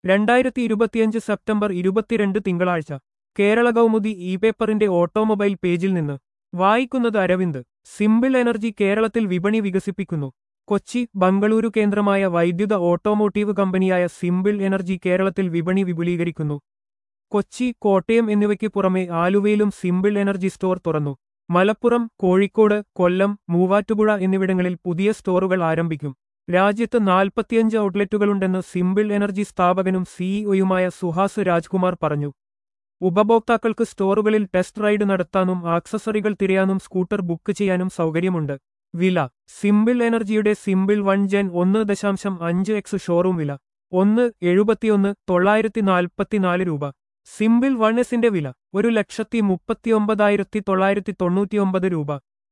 രണ്ടായിരത്തി ഇരുപത്തിയഞ്ച് സെപ്റ്റംബർ ഇരുപത്തിരണ്ട് തിങ്കളാഴ്ച കേരള കൗമുദി ഇ പേപ്പറിന്റെ ഓട്ടോമൊബൈൽ പേജിൽ നിന്ന് വായിക്കുന്നത് അരവിന്ദ് സിമ്പിൾ എനർജി കേരളത്തിൽ വിപണി വികസിപ്പിക്കുന്നു കൊച്ചി ബംഗളൂരു കേന്ദ്രമായ വൈദ്യുത ഓട്ടോമോട്ടീവ് കമ്പനിയായ സിമ്പിൾ എനർജി കേരളത്തിൽ വിപണി വിപുലീകരിക്കുന്നു കൊച്ചി കോട്ടയം എന്നിവയ്ക്ക് പുറമെ ആലുവയിലും സിമ്പിൾ എനർജി സ്റ്റോർ തുറന്നു മലപ്പുറം കോഴിക്കോട് കൊല്ലം മൂവാറ്റുപുഴ എന്നിവിടങ്ങളിൽ പുതിയ സ്റ്റോറുകൾ ആരംഭിക്കും രാജ്യത്ത് നാൽപ്പത്തിയഞ്ച് ഔട്ട്ലെറ്റുകളുണ്ടെന്ന് സിമ്പിൾ എനർജി സ്ഥാപകനും സിഇഒയുമായ സുഹാസ് രാജ്കുമാർ പറഞ്ഞു ഉപഭോക്താക്കൾക്ക് സ്റ്റോറുകളിൽ ടെസ്റ്റ് റൈഡ് നടത്താനും ആക്സസറികൾ തിരയാനും സ്കൂട്ടർ ബുക്ക് ചെയ്യാനും സൗകര്യമുണ്ട് വില സിമ്പിൾ എനർജിയുടെ സിമ്പിൾ വൺ ജെൻ ഒന്ന് ദശാംശം അഞ്ച് എക്സ് ഷോറൂം വില ഒന്ന് എഴുപത്തിയൊന്ന് തൊള്ളായിരത്തി നാൽപ്പത്തിനാല് രൂപ സിമ്പിൾ വൺ എസിന്റെ വില ഒരു ലക്ഷത്തി മുപ്പത്തിയൊമ്പതായിരത്തി തൊള്ളായിരത്തി തൊണ്ണൂറ്റിയൊമ്പത് രൂപ